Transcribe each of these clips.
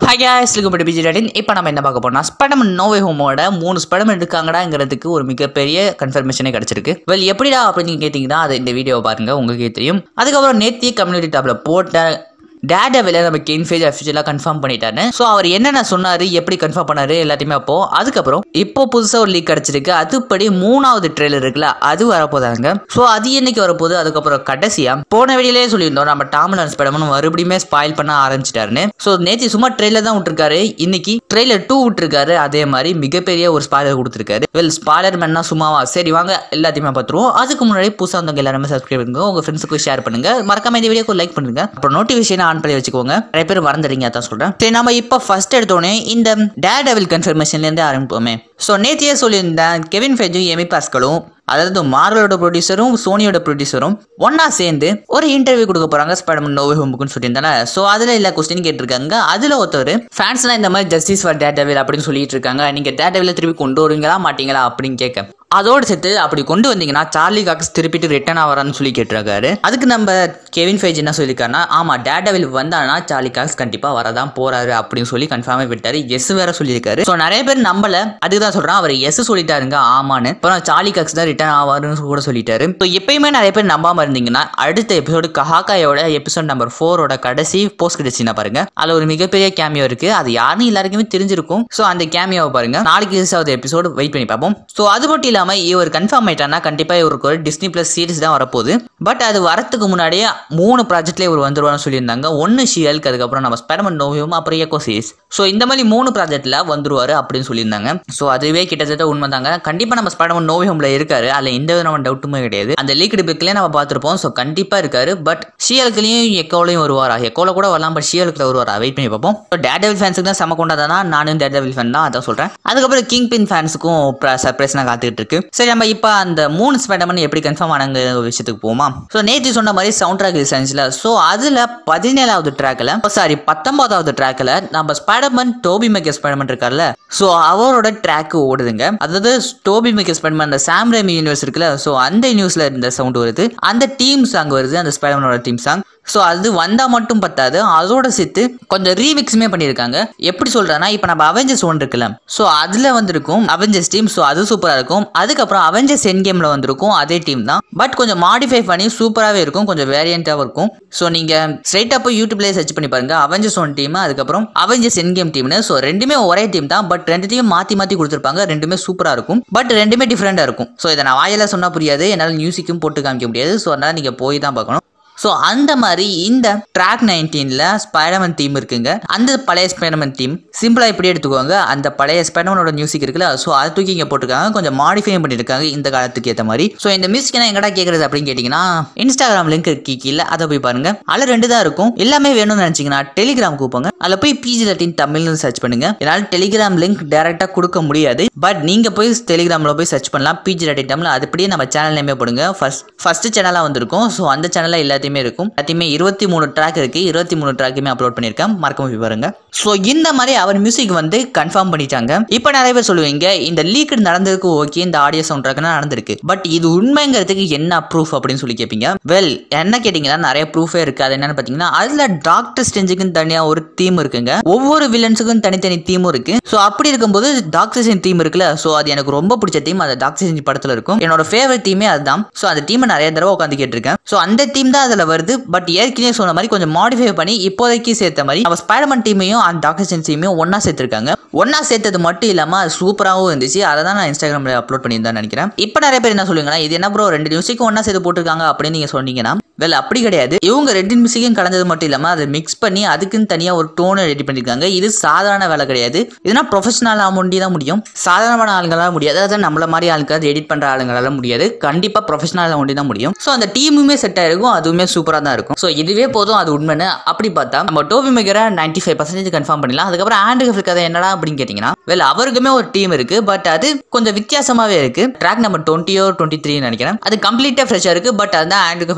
hi guys welcome to பிஜி டாடின் இப்போ நம்ம என்ன பார்க்க போறோம்னா ஸ்பைடர்மேன் நோவே ஹோமோட மூணு ஸ்பைடர்மேன் இருக்காங்கடாங்கிறதுக்கு ஒரு மிகப்பெரிய கன்ஃபர்மேஷனே கிடைச்சிருக்கு வெல் எப்படிடா அப்படின்னு கேட்டிங்கன்னா அது இந்த வீடியோ பாருங்க உங்களுக்கே தெரியும் அதுக்கப்புறம் நேத்தி கம்யூனிட்டி டாப்ல போட்ட டேடாவில் நம்ம கெயின் ஃபேஜ் அஃபிஷியலாக கன்ஃபார்ம் பண்ணிட்டாரு ஸோ அவர் என்னென்ன சொன்னார் எப்படி கன்ஃபார்ம் பண்ணாரு எல்லாத்தையுமே அப்போ அதுக்கப்புறம் இப்போ புதுசாக ஒரு லீக் கிடச்சிருக்கு அதுபடி மூணாவது ட்ரெய்லர் இருக்குல்ல அது வரப்போதாங்க ஸோ அது என்னைக்கு வரப்போகுது அதுக்கப்புறம் கடைசியாக போன வெளியிலே சொல்லியிருந்தோம் நம்ம டாமிலன்ஸ் படம் மறுபடியுமே ஸ்பாயில் பண்ண ஆரம்பிச்சிட்டாருன்னு ஸோ நேற்று சும்மா ட்ரெய்லர் தான் விட்டுருக்காரு இன்னைக்கு ட்ரெய்லர் டூ விட்டுருக்காரு அதே மாதிரி மிகப்பெரிய ஒரு ஸ்பாய்லர் கொடுத்துருக்காரு வெல் ஸ்பாய்லர் மேன்னா சும்மாவா சரி வாங்க எல்லாத்தையுமே பார்த்துருவோம் அதுக்கு முன்னாடி புதுசாக வந்தவங்க எல்லாருமே சப்ஸ்கிரைப் பண்ணுங்க உங்க ஃப்ரெண்ட்ஸுக்கு ஷேர் பண்ணுங்க மறக்காம இந்த வீடியோக்கு லைக் பண்ணுங்க அப்புறம் நோட்டிஃபிகேஷன் ஆன் பண்ணி வச்சுக்கோங்க நிறைய பேர் மறந்துடுங்க அதான் சொல்றேன் சரி நம்ம இப்போ ஃபர்ஸ்ட் எடுத்தோடனே இந்த டேர் டெவில் கன்ஃபர்மேஷன்லேருந்து ஆரம்பிப்போமே ஸோ நேத்தியே சொல்லியிருந்தேன் கெவின் ஃபெஜும் எமி பாஸ்கலும் அதாவது மார்வலோட ப்ரொடியூசரும் சோனியோட ப்ரொடியூசரும் ஒண்ணா சேர்ந்து ஒரு இன்டர்வியூ கொடுக்க போறாங்க ஸ்பைடர்மேன் நோவே ஹோமுக்குன்னு சொல்லியிருந்தானே ஸோ அதுல எல்லா கொஸ்டின் கேட்டிருக்காங்க அதுல ஒருத்தர் ஃபேன்ஸ்லாம் இந்த மாதிரி ஜஸ்டிஸ் ஃபார் டேட் டெவில் அப்படின்னு சொல்லிட்டு இருக்காங்க நீங்க டேட் டெவில திருப்பி கொண்டு வருவீங்களா மாட்டீங்களா அப்படின்னு கேட்க அதோடு சேர்த்து அப்படி கொண்டு வந்தீங்கன்னா சார்லி காக்ஸ் திருப்பிட்டு ரிட்டர்ன் ஆகிறான்னு சொல்லி கேட்டிருக்காரு அதுக்கு நம்ம கெவின் ஃபேஜ் என்ன சொல்லியிருக்காருன்னா ஆமா டேடவில் வந்தானா சார்லி காக்ஸ் கண்டிப்பா வரதான் போறாரு அப்படின்னு சொல்லி கன்ஃபார்மே விட்டாரு எஸ் வேற சொல்லியிருக்காரு ஸோ நிறைய பேர் நம்பல அதுதான் சொல்றேன் அவர் எஸ் சொல்லிட்டாருங்க ஆமான்னு அப்புறம் சார்லி காக்ஸ் தான் ரிட்டர்ன் ஆவாருன்னு கூட சொல்லிட்டாரு ஸோ எப்பயுமே நிறைய பேர் நம்பாம இருந்தீங்கன்னா அடுத்த எபிசோடு கஹாக்காயோட எபிசோட் நம்பர் ஃபோரோட கடைசி போஸ்ட் கிரெடிட்ஸ் பாருங்க அதுல ஒரு மிகப்பெரிய கேமியோ இருக்கு அது யாருன்னு எல்லாருக்குமே தெரிஞ்சிருக்கும் ஸோ அந்த கேமியோவை பாருங்க நாளைக்கு ரிலீஸ் ஆகுது எபிசோடு வெயிட் பண்ணி பார்ப்போம் ஸோ அது மட்டும் இல்லாம இவர் கன்ஃபார்ம் ஆயிட்டானா கண்டிப்பா இவருக்கு ஒரு டிஸ்னி பிளஸ் சீரிஸ் தான் வரப்போகுது பட் அது வரத்துக்கு முன்னாடியே மூணு ப்ராஜெக்ட்ல இவர் வந்துருவான்னு சொல்லியிருந்தாங்க ஒன்னு ஷியலுக்கு அதுக்கப்புறம் நம்ம ஸ்பைடர்மேன் நோவியும் அப்புறம் ஏகோ சீரிஸ் ஸோ இந்த மாதிரி மூணு ப்ராஜெக்ட்ல வந்துருவாரு அப்படின்னு சொல்லியிருந்தாங்க ஸோ அதுவே கிட்டத்தட்ட உண்மைதாங்க கண்டிப்பா நம்ம ஸ்பைடர்மேன் நோவியம்ல இருக்காரு அதுல எந்த விதமான டவுட்டுமே கிடையாது அந்த லீக்டு பிக்லேயே நம்ம பார்த்துருப்போம் ஸோ கண்டிப்பா இருக்காரு பட் ஷியலுக்குலையும் எக்கோலையும் வருவாரா எக்கோல கூட வரலாம் பட் ஷியலுக்குல வருவாரா வெயிட் பண்ணி பார்ப்போம் டேடவில் ஃபேன்ஸுக்கு தான் செம கொண்டாதானா நானும் டேடவில் ஃபேன் தான் அதான் சொல்றேன் அதுக்கப்புறம் கிங் பின் ஃபேன்ஸுக்கும் சர்ப்ரைஸ் நான் காத்துக்கிட்டு இருக்கு சரி நம்ம இப்போ அந்த மூணு ஸ்பைடர்மேன் எப்படி கன்ஃபார்ம் ஆனாங்க விஷயத்துக்கு போமா ஸோ நேற்று சொன்ன மாதிரி சவுண்ட் ட்ராக் ரிசன்ஸ்ல ஸோ அதுல பதினேழாவது ட்ராக்ல சாரி பத்தொன்பதாவது ட்ராக்ல நம்ம ஸ்பைடர்மேன் டோபி மேக்கர் ஸ்பைடர்மேன் இருக்கார்ல ஸோ அவரோட ட்ராக் ஓடுதுங்க அதாவது டோபி மேக்கர் ஸ்பைடர்மேன் அந்த சாம் ரேமி யூனிவர்ஸ் இருக்குல்ல ஸோ அந்த நியூஸ்ல இருந்த சவுண்ட் வருது அந்த டீம் சாங் வருது அந்த ஸ்பைடர்மேனோட டீம் சாங் ஸோ அது வந்தால் மட்டும் பத்தாது அதோட சேர்த்து கொஞ்சம் ரீமிக்ஸுமே பண்ணியிருக்காங்க எப்படி சொல்கிறேன்னா இப்போ நம்ம அவெஞ்சர்ஸ் ஒன் இருக்குல்ல ஸோ அதில் வந்திருக்கும் அவெஞ்சர்ஸ் டீம் ஸோ அது சூப்பராக இருக்கும் அதுக்கப்புறம் அவெஞ்சர்ஸ் என் கேமில் வந்திருக்கும் அதே டீம் தான் பட் கொஞ்சம் மாடிஃபை பண்ணி சூப்பராகவே இருக்கும் கொஞ்சம் வேரியண்ட்டாகவும் இருக்கும் ஸோ நீங்கள் ஸ்ட்ரைட்டாக போய் யூடியூப்லேயே சர்ச் பண்ணி பாருங்க அவெஞ்சர்ஸ் ஒன் டீம் அதுக்கப்புறம் அவெஞ்சர்ஸ் என் கேம் டீம்னு ஸோ ரெண்டுமே ஒரே டீம் தான் பட் ரெண்டுத்தையும் மாற்றி மாற்றி கொடுத்துருப்பாங்க ரெண்டுமே சூப்பராக இருக்கும் பட் ரெண்டுமே டிஃப்ரெண்ட்டாக இருக்கும் ஸோ இதை நான் வாயில சொன்னால் புரியாது என்னால் மியூசிக்கும் போட்டு காமிக்க முடியாது ஸோ அதனால் நீங்கள் போய் தான் பார்க்கணும் ஸோ அந்த மாதிரி இந்த ட்ராக் நைன்டீனில் ஸ்பைடர்மேன் தீம் இருக்குங்க அந்த பழைய ஸ்பைடர்மேன் தீம் சிம்பிளாக இப்படி எடுத்துக்கோங்க அந்த பழைய ஸ்பைடர்மேனோட மியூசிக் இருக்குல்ல ஸோ அதை தூக்கி இங்கே போட்டிருக்காங்க கொஞ்சம் மாடிஃபை பண்ணியிருக்காங்க இந்த காலத்துக்கு ஏற்ற மாதிரி ஸோ இந்த மியூசிக் நான் எங்கடா கேட்குறது அப்படின்னு கேட்டிங்கன்னா இன்ஸ்டாகிராம் லிங்க் இருக்கு கீழே அதை போய் பாருங்க அதில் ரெண்டு தான் இருக்கும் எல்லாமே வேணும்னு நினச்சிங்கன்னா டெலிகிராம் கூப்போங்க அதில் போய் பிஜி லட்டின் தமிழ்னு சர்ச் பண்ணுங்க என்னால் டெலிகிராம் லிங்க் டேரெக்டாக கொடுக்க முடியாது பட் நீங்கள் போய் டெலிகிராமில் போய் சர்ச் பண்ணலாம் பிஜி லட்டின் தமிழ் அது அப்படியே நம்ம சேனல் நேமே போடுங்க ஃபர்ஸ்ட் ஃபர்ஸ்ட் சேனலாக வந்திருக்கும் ஸோ அந்த சேனலில் எல்லாத்தையுமே இருக்கும் எல்லாத்தையுமே இருபத்தி மூணு ட்ராக் இருக்கு இருபத்தி மூணு ட்ராக்குமே அப்லோட் பண்ணியிருக்கேன் மறக்காம போய் பாருங்க ஸோ இந்த மாதிரி அவர் மியூசிக் வந்து கன்ஃபார்ம் பண்ணிட்டாங்க இப்போ நிறைய பேர் சொல்லுவீங்க இந்த லீக் நடந்ததுக்கு ஓகே இந்த ஆடியோ சவுண்ட் ட்ராக்னா நடந்திருக்கு பட் இது உண்மைங்கிறதுக்கு என்ன ப்ரூஃப் அப்படின்னு சொல்லி கேட்பீங்க வெல் என்ன கேட்டிங்கன்னா நிறைய ப்ரூஃபே இருக்கு அது என்னன்னு பார்த்தீங்கன்னா அதில் டாக்டர் ஸ்டெஞ்சுக்குன்னு தனியாக ஒரு தீம் இருக்குங்க ஒவ்வொரு வில்லன்ஸுக்கும் தனித்தனி தீமும் இருக்கு ஸோ அப்படி இருக்கும்போது டாக்டர் ஸ்டெஞ்ச் தீம் இருக்குல்ல ஸோ அது எனக்கு ரொம்ப பிடிச்ச தீம் அது டாக்டர் ஸ்டெஞ்ச் படத்தில் இருக்கும் என்னோட ஃபேவரட் தீமே அதுதான் ஸோ அந்த டீமை நிறைய தடவை உட்காந்து கேட்டிருக்கேன் ஸோ அந்த டீம் தான் அதில் வருது பட் ஏற்கனவே சொன்ன மாதிரி கொஞ்சம் மாடிஃபை பண்ணி இப்போதைக்கு சேர்த்த மாதிரி நம்ம ஸ்பைடர்மேன் டீமையும் அந்த டாக்டர் ஸ்டெஞ்ச் டீமையும் ஒன்றா சேர்த்துருக்காங்க ஒன்றா சேர்த்தது மட்டும் இல்லாமல் அது சூப்பராகவும் இருந்துச்சு அதை தான் நான் இன்ஸ்டாகிராமில் அப்லோட் பண்ணியிருந்தேன் நினைக்கிறேன் இப்போ நிறைய பேர் என்ன சொல்லுங்கன்னா இது என்ன ப்ரோ ரெண்டு மியூசிக்கும் ஒன்றா சேர்த்து போட்டிருக்காங்க அப்படின்னு நீங்கள் சொன்னீங்கன்னா வெல் அப்படி கிடையாது இவங்க ரெண்டு மியூசிக்கும் கலந்தது மட்டும் இல்லாமல் அதை மிக்ஸ் பண்ணி அதுக்குன்னு தனியாக ஒரு டோனை ரெடி பண்ணியிருக்காங்க இது சாதாரண வேலை கிடையாது இதுனா ப்ரொஃபஷனல் அமௌண்டி தான் முடியும் சாதாரணமான ஆளுங்களால முடியாது அதாவது நம்மள மாதிரி ஆளுங்க அது எடிட் பண்ணுற ஆளுங்களால முடியாது கண்டிப்பாக ப்ரொஃபஷனல் அமௌண்டி தான் முடியும் ஸோ அந்த டீமுமே செட் ஆயிருக்கும் அதுவுமே சூப்பராக தான் இருக்கும் ஸோ இதுவே போதும் அது உண்மைன்னு அப்படி பார்த்தா நம்ம டோபி மேக்கரை நைன்டி ஃபைவ் பர்சன்டேஜ் கன்ஃபார்ம் பண்ணிடலாம் அதுக்கப்புறம் ஆண்ட்ரு கதை என்னடா அப்படின்னு கேட்டிங்கன்னா வெல் அவருக்குமே ஒரு டீம் இருக்கு பட் அது கொஞ்சம் வித்தியாசமாகவே இருக்கு ட்ராக் நம்பர் டுவெண்ட்டியோ டுவெண்ட்டி த்ரீ நினைக்கிறேன் அது கம்ப்ளீட்டாக ஃப்ரெஷ்ஷாக இருக்கு பட் அதுதான் ஆண்ட்ரு டீம்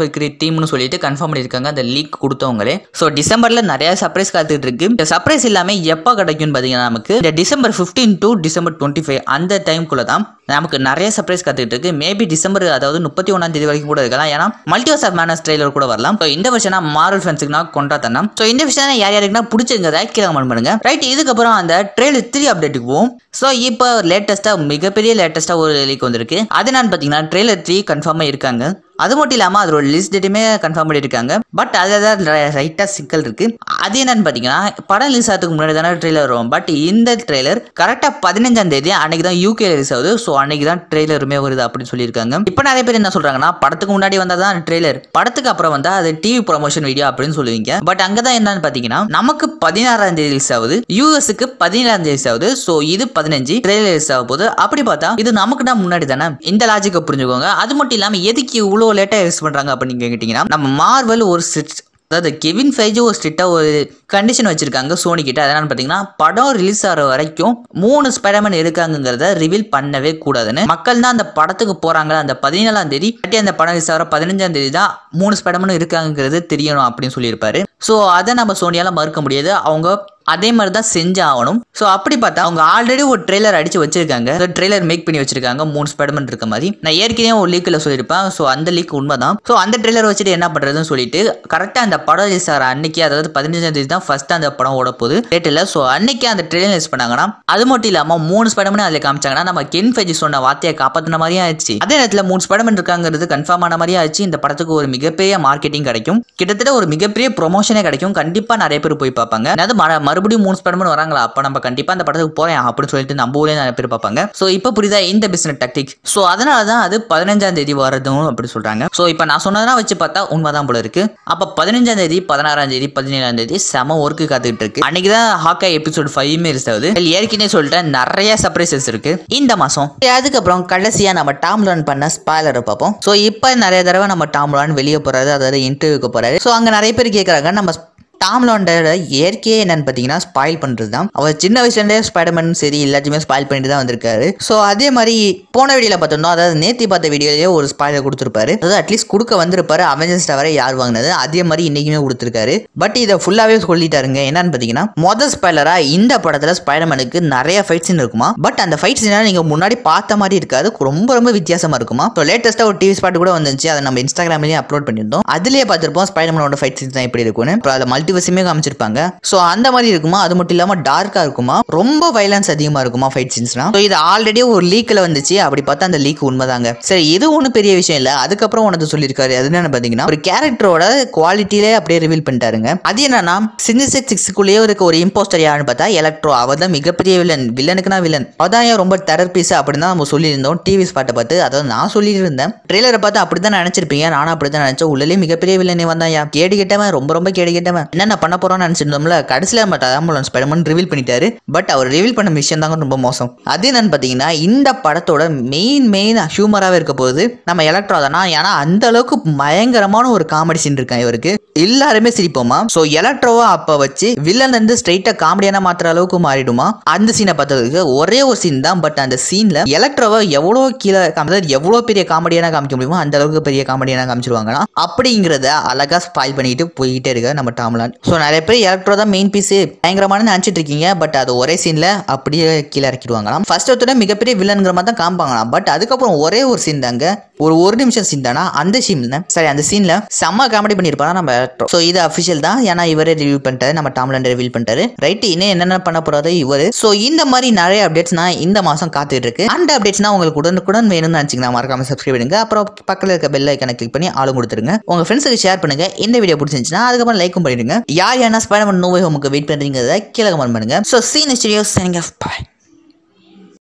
டீம்னு சொல்லிட்டு கன்ஃபார்ம் பண்ணியிருக்காங்க அந்த லீக் கொடுத்தவங்களே ஸோ டிசம்பர்ல நிறைய சர்ப்ரைஸ் காத்துட்டு இருக்கு இந்த சர்ப்ரைஸ் எல்லாமே எப்போ கிடைக்கும்னு பார்த்தீங்கன்னா நமக்கு இந்த December fifteen to December twenty five அந்த டைம்குள்ள தான் நமக்கு நிறைய சர்ப்ரைஸ் காத்துட்டு இருக்கு மேபி டிசம்பர் அதாவது முப்பத்தி ஒன்றாம் தேதி வரைக்கும் கூட இருக்கலாம் ஏன்னா மல்டிவர்ஸ் ஆஃப் மேனஸ் ட்ரெய்லர் கூட வரலாம் ஸோ இந்த வருஷம் மாரல் ஃபேன்ஸுக்குனா கொண்டாத்தனம் ஸோ இந்த விஷயம் யார் யாருக்குன்னா பிடிச்சிருந்ததா கீழே கமெண்ட் பண்ணுங்க ரைட் இதுக்கப்புறம் அந்த ட்ரெயிலர் த்ரீ அப்டேட்டுக்கு போவோம் ஸோ இப்போ லேட்டஸ்ட்டாக மிகப்பெரிய லேட்டஸ்ட்டாக ஒரு லீக் வந்திருக்கு அது என்னன்னு பார்த்தீங்கன்னா ட்ரெய்லர் த்ரீ கன்ஃபார்மாக இருக்காங்க அது மட்டும் இல்லாமல் அதோட லிஸ்ட் டேட்டுமே கன்ஃபார்ம் பண்ணியிருக்காங்க பட் அதில் தான் ரைட்டாக சிக்கல் இருக்கு அது என்னன்னு பார்த்தீங்கன்னா படம் ரிலீஸ் ஆகிறதுக்கு முன்னாடி தானே ட்ரெய்லர் வரும் பட் இந்த ட்ரெய்லர் கரெக்டாக பதினஞ்சாம் தேதி அன்னைக்கு தான் யூகே ரிலீஸ் ஆகுது ஸோ அன்னைக்கு தான் ட்ரெய்லருமே வருது அப்படின்னு சொல்லியிருக்காங்க இப்போ நிறைய பேர் என்ன சொல்றாங்கன்னா படத்துக்கு முன்னாடி வந்தால் தான் ட்ரெய்லர் படத்துக்கு அப்புறம் வந்தால் அது டிவி ப்ரொமோஷன் வீடியோ அப்படின்னு சொல்லுவீங்க பட் அங்கே தான் என்னன்னு பார்த்தீங்கன்னா நமக்கு பதினாறாம் தேதி ரிலீஸ் ஆகுது யூஎஸ்க்கு பதினேழாம் தேதி ரிலீஸ் ஆகுது ஸோ இது பதினஞ்சு ட்ரெய்லர் ரிலீஸ் ஆக போகுது அப்படி பார்த்தா இது நமக்கு தான் முன்னாடி தானே இந்த லாஜிக்கை புரிஞ்சுக்கோங்க அது மட்டும் இல்லாமல் எதுக்கு இவ்வளோ லேட்டாக யூஸ் பண்ணுறாங்க அப்படின்னு கேட்டிங்கன்னா நம்ம மார்வல் ஒரு ஸ்ட்ரிக்ட் அதாவது கெவின் ஃபைஜோ ஒரு ஸ்ட்ரிக்டாக ஒரு கண்டிஷன் வச்சிருக்காங்க சோனி கிட்ட அதனால பார்த்தீங்கன்னா படம் ரிலீஸ் ஆகிற வரைக்கும் மூணு ஸ்பைடர்மேன் இருக்காங்கிறத ரிவீல் பண்ணவே கூடாதுன்னு மக்கள் தான் அந்த படத்துக்கு போறாங்க அந்த பதினேழாம் தேதி இல்லாட்டி அந்த படம் ரிலீஸ் ஆகிற பதினஞ்சாம் தேதி தான் மூணு ஸ்பைடர்மேன் இருக்காங்கிறது தெரியணும் அப்படின்னு சொல்லியிருப்பாரு ஸோ அதை நம்ம சோனியால மறுக்க முடியாது அவங்க அதே மாதிரி தான் செஞ்சு ஆகணும் ஸோ அப்படி பார்த்தா அவங்க ஆல்ரெடி ஒரு ட்ரெய்லர் அடிச்சு வச்சிருக்காங்க ட்ரெய்லர் மேக் பண்ணி வச்சிருக்காங்க மூணு ஸ்பைடர்மேன் இருக்க மாதிரி நான் ஏற்கனவே ஒரு லீக்கில் சொல்லியிருப்பேன் ஸோ அந்த லீக் உண்மைதான் ஸோ அந்த ட்ரெய்லர் வச்சுட்டு என்ன பண்ணுறதுன்னு சொல்லிட்டு கரெக்டாக அந்த படம் ரிலீஸ் ஆகிற அன்னைக்கு அதாவது பதினஞ்சாம் தேதி தான் ஃபர்ஸ்ட் அந்த படம் ஓட போகுது டேட்டில் ஸோ அன்னைக்கு அந்த ட்ரெய்லர் ரிலீஸ் பண்ணாங்கன்னா அது மட்டும் இல்லாமல் மூணு ஸ்பைடர்மேன் அதில் காமிச்சாங்கன்னா நம்ம கென் ஃபைஜி சொன்ன வார்த்தையை காப்பாற்றின மாதிரியும் ஆயிடுச்சு அதே நேரத்தில் மூணு ஸ்பைடர்மேன் இருக்காங்கிறது கன்ஃபார்ம் ஆன மாதிரியும் ஆச்சு இந்த படத்துக்கு ஒரு மிகப்பெரிய மார்க்கெட்டிங் கிடைக்கும் கிட்டத்தட்ட ஒரு மிகப்பெரிய ப்ரொமோஷனே கிடைக்கும் கண்டிப்பாக நிறைய பேர் போய் பார்ப்பாங்க அதாவது மற- மறுபடியும் மூணு ஸ்பைடர்மேன் வராங்களா அப்போ நம்ம கண்டிப்பாக அந்த படத்துக்கு போறேன் அப்படின்னு சொல்லிட்டு நம்ம ஊர்லேயே நிறைய பேர் பார்ப்பாங்க ஸோ இப்போ புரியுதா இந்த பிசினஸ் டாக்டிக் ஸோ அதனால தான் அது பதினஞ்சாம் தேதி வரதும் அப்படி சொல்றாங்க ஸோ இப்போ நான் சொன்னதெல்லாம் வச்சு பார்த்தா உண்மைதான் போல இருக்கு அப்போ பதினஞ்சாம் தேதி பதினாறாம் தேதி பதினேழாம் தேதி செம ஒர்க்கு காத்துக்கிட்டு இருக்கு அன்னைக்கு தான் ஹாக்கா எபிசோட் ஃபைவ்மே ரிலீஸ் ஆகுது இதுல ஏற்கனவே சொல்லிட்டேன் நிறைய சர்ப்ரைசஸ் இருக்கு இந்த மாசம் அதுக்கப்புறம் கடைசியா நம்ம டாம் லான் பண்ண ஸ்பாய்லரை பார்ப்போம் ஸோ இப்போ நிறைய தடவை நம்ம டாம் லான் வெளியே போறாரு அதாவது இன்டர்வியூக்கு போறாரு ஸோ அங்க நிறைய பேர் கேட்கறாங்க நம்ம டாம்லாண்டோட இயற்கையே என்னன்னு பார்த்தீங்கன்னா ஸ்பாயில் பண்ணுறது தான் அவர் சின்ன வயசுலேருந்தே ஸ்பைடர்மேன் சரி எல்லாத்தையுமே ஸ்பாயில் பண்ணிட்டு தான் வந்திருக்காரு ஸோ அதே மாதிரி போன வீடியோவில் பார்த்திருந்தோம் அதாவது நேத்தி பார்த்த வீடியோலேயே ஒரு ஸ்பாயிலர் கொடுத்துருப்பாரு அதாவது அட்லீஸ்ட் கொடுக்க வந்திருப்பாரு அவெஞ்சர்ஸ் டவரை யார் வாங்கினது அதே மாதிரி இன்னைக்குமே கொடுத்துருக்காரு பட் இதை ஃபுல்லாகவே சொல்லிட்டாருங்க என்னன்னு பார்த்தீங்கன்னா மொதல் ஸ்பாய்லராக இந்த படத்தில் ஸ்பைடர்மேனுக்கு நிறைய ஃபைட் சீன் இருக்குமா பட் அந்த ஃபைட் சீனை நீங்கள் முன்னாடி பார்த்த மாதிரி இருக்காது ரொம்ப ரொம்ப வித்தியாசமாக இருக்குமா ஸோ லேட்டஸ்ட்டாக ஒரு டிவி ஸ்பாட் கூட வந்துச்சு அதை நம்ம இன்ஸ்டாகிராம்லேயே அப்லோட் பண்ணியிருந்தோம் அதுலேயே பார்த்துருப்போம் ஸ்பைடர்மேனோட ஃபைட் சீன்ஸ் தான் எப்படி இருக்கும்னு அப்புறம் அதில் மல்டிவர்ஸுமே காமிச்சிருப்பாங்க ஸோ அந்த மாதிரி இருக்குமா அது மட்டும் இல்லாமல் டார்க்காக இருக்குமா ரொம்ப வைலன்ஸ் அதிகமாக இருக்குமா ஃபைட் சீன்ஸ்லாம் ஸோ இது ஆல்ரெடி ஒரு லீக்கில் வந்துச்சு அப்படி பார்த்தா அந்த லீக் உண்மைதாங்க சரி இது ஒன்றும் பெரிய விஷயம் இல்லை அதுக்கப்புறம் உனக்கு சொல்லியிருக்காரு அது என்னன்னு பார்த்தீங்கன்னா ஒரு கேரக்டரோட குவாலிட்டியிலே அப்படியே ரிவீல் பண்ணிட்டாருங்க அது என்னன்னா சினிசெக் சிக்ஸுக்குள்ளேயே இருக்க ஒரு இம்போஸ்டர் யாருன்னு பார்த்தா எலக்ட்ரோ அவர் தான் மிகப்பெரிய வில்லன் வில்லனுக்குனா வில்லன் அதான் ஏன் ரொம்ப டெரர் பீஸ் அப்படின்னு தான் நம்ம சொல்லியிருந்தோம் டிவி ஸ்பாட்டை பார்த்து அதாவது நான் சொல்லிட்டு இருந்தேன் ட்ரெய்லரை பார்த்து அப்படி தான் நினைச்சிருப்பீங்க நானும் அப்படி தான் நினைச்சேன் உள்ளே மிகப்பெரிய வில்லனே வந்தான் யா கேடு கேட்டவன் ரொம்ப ரொம்ப கேடு கேட்டவன் என்னென்ன பண்ண போறோம்னு நினைச்சிருந்தோம்ல கடைசியில் நம்ம டாம்புலன் ஸ்பைடர்மேன் ரிவீல் பண்ணிட்டாரு பட் அவர் ரிவீல் பண்ண விஷயம் தாங்க ரொம்ப மோசம் அது என்னன்னு பார்த்தீங்கன்னா இந்த படத்தோட மெயின் மெயின் ஹியூமராகவே இருக்க போகுது நம்ம எலக்ட்ரோ தானா ஏன்னா அந்த அளவுக்கு பயங்கரமான ஒரு காமெடி சீன் இருக்கான் இவருக்கு எல்லாருமே சிரிப்போமா ஸோ எலக்ட்ரோவா அப்ப வச்சு வில்லன் இருந்து ஸ்ட்ரைட்டா காமெடியான மாத்துற அளவுக்கு மாறிடுமா அந்த சீனை பார்த்ததுக்கு ஒரே ஒரு சீன் தான் பட் அந்த சீன்ல எலக்ட்ரோவை எவ்வளோ கீழே காமிச்சது எவ்வளோ பெரிய காமெடியான காமிக்க முடியுமோ அந்த அளவுக்கு பெரிய காமெடியான காமிச்சிருவாங்கன்னா அப்படிங்கிறத அழகா ஸ்பாயில் பண்ணிட்டு போய்கிட்டே இருக்க நம்ம டாம்லான் ஸோ நிறைய பேர் எலக்ட்ரோ தான் மெயின் பீஸ் பயங்கரமான நினைச்சிட்டு இருக்கீங்க பட் அது ஒரே சீன்ல அப்படியே கீழே இறக்கிடுவாங்களாம் ஃபர்ஸ்ட் ஒருத்தர மிகப்பெரிய வில்லன்கிற மாதிரி தான் காமிப்பாங்களாம் பட் அதுக்கப்புறம் ஒரே ஒரு சீன் தாங்க ஒரு ஒரு நிமிஷம் சீன் தானா அந்த சீன்ல சரி அந்த சீன்ல செம்ம காமெடி பண்ணியிருப்பாங்க நம்ம ஸோ இது அஃபிஷியல் தான் ஏன்னா இவரே ரிவ்யூ பண்ணிட்டாரு நம்ம டாம்லாண்ட் ரிவீல் பண்ணிட்டாரு ரைட் இன்னும் என்னென்ன பண்ண போறாரு இவரு ஸோ இந்த மாதிரி நிறைய அப்டேட்ஸ் நான் இந்த மாசம் காத்துட்டு இருக்கு அந்த அப்டேட்ஸ்னா உங்களுக்கு உடனுக்குடன் வேணும்னு நினைச்சீங்கன்னா மறக்காம சப்ஸ்கிரைப் பண்ணுங்க அப்புறம் பக்கத்தில் இருக்க பெல் ஐக்கனை கிளிக் பண்ணி ஆளும் கொடுத்துருங்க உங்க ஃப்ரெண்ட்ஸுக்கு ஷேர் பண்ணுங்க இந்த வீடியோ பிடிச்சிருந்துச்சுன்னா அதுக்கப்புறம் லைக்கும் பண்ணிடுங்க யார் யாரா ஸ்பைடர்மேன் நோவே ஹோமுக்கு வெயிட் பண்றீங்கிறத கீழே கமெண்ட் பண்ணுங்க so Scene Studio signing off பாய்